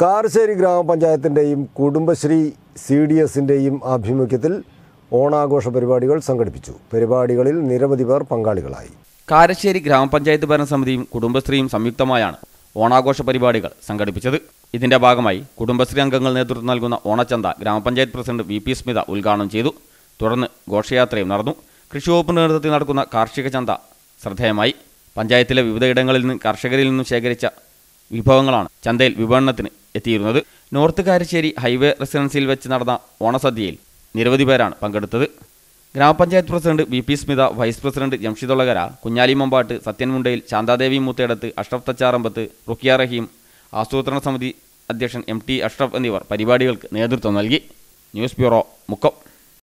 കാരശ്ശേരി ഗ്രാമപഞ്ചായത്തിൻ്റെയും Kudumbashree C D എസിൻ്റെയും ആഭിമുഖ്യത്തിൽ ഓണാഘോഷ പരിപാടികൾ സംഘടിപ്പിച്ചു പരിപാടികളിൽ നിരവധി പേർ പങ്കാളികളായി കാരശ്ശേരി ഗ്രാമപഞ്ചായത്ത് ഭരണസമിതിയും കുടുംബശ്രീയും സംയുക്തമായാണ് ഓണാഘോഷ പരിപാടികൾ സംഘടിപ്പിച്ചത് ഇതിന്റെ ഭാഗമായി കുടുംബശ്രീ അംഗങ്ങൾ നേതൃത്വം നൽകുന്ന ഓണച്ചന്ത ഗ്രാമപഞ്ചായത്ത് പ്രസിഡന്റ് വി പി സ്മിത ഉദ്ഘാടനം ചെയ്തു തുടർന്ന് ഘോഷയാത്രയും നടന്നു കൃഷിവകുപ്പിന്റെ നേതൃത്വത്തിൽ നടക്കുന്ന കാർഷിക ചന്ത ശ്രദ്ധേയമായി പഞ്ചായത്തിലെ വിവിധയിടങ്ങളിൽ നിന്ന് കർഷകരിൽ നിന്നും ശേഖരിച്ച വിഭവങ്ങളാണ് ചന്തയിൽ വിപണനത്തിന് എത്തിയിരുന്നത് നോർത്ത് കാരശ്ശേരി ഹൈവേ റെസിഡൻസിയിൽ വെച്ച് നടന്ന ഓണസദ്യയിൽ നിരവധി പേരാണ് പങ്കെടുത്തത് ഗ്രാമപഞ്ചായത്ത് president V P Smitha vice president ജംഷിദുള്ളകര കുഞ്ഞാലി മമ്പാട്ട് സത്യൻ മുണ്ടയിൽ ശാന്താദേവി മൂത്തേടത്ത് അഷ്റഫ് തച്ചാറമ്പത്ത് റുക്കിയ റഹീം ആസൂത്രണ സമിതി അധ്യക്ഷൻ എം ടി അഷ്റഫ് എന്നിവർ പരിപാടികൾക്ക് നേതൃത്വം നൽകി ന്യൂസ് ബ്യൂറോ മുക്കം